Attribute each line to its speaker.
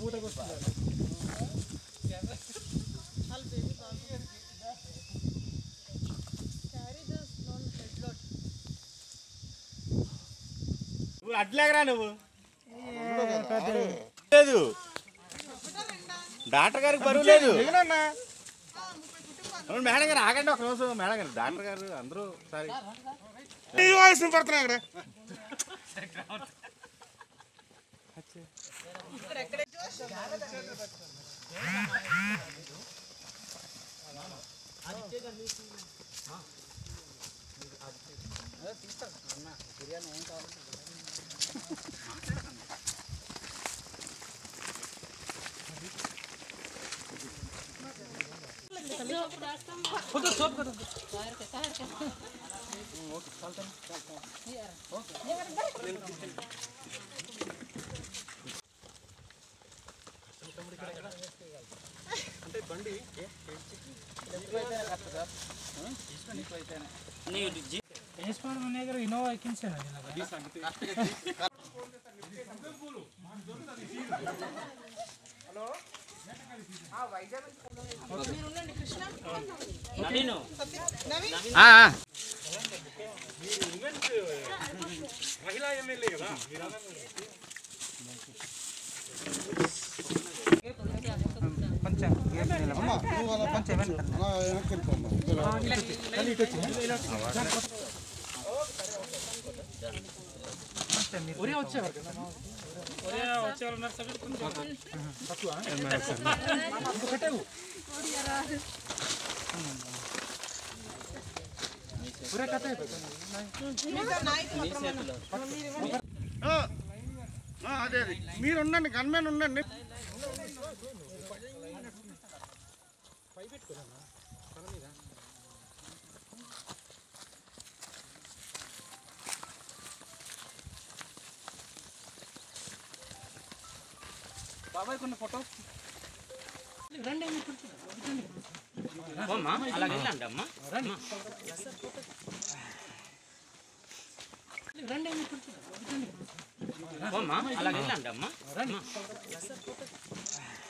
Speaker 1: నువ్వు అడ్లేకరా నువ్వు లేదు డాక్టర్ గారికి బరువు లేదు అవును, మేడం గారు ఆగండి ఒక రోజు మేడం గారు డాక్టర్ గారు అందరూ సరే
Speaker 2: పడుతున్నాయి ఇక్కడ
Speaker 3: ఇన్నోవా ఎక్కించాను కొంచెం కొంచెం ఒరే వచ్చేవారు ఒరే వచ్చేవారు సగటు కొంచెం పెట్టావు ఒరే కథ
Speaker 2: అదే అదే మీరు ఉండండి గన్మెన్ ఉండండి
Speaker 3: బాబాయ్ కొన్ని ఫోటో
Speaker 4: అమ్మా అలాగే వెళ్ళండి అమ్మా అమ్మా అలాగే వెళ్ళండి అమ్మా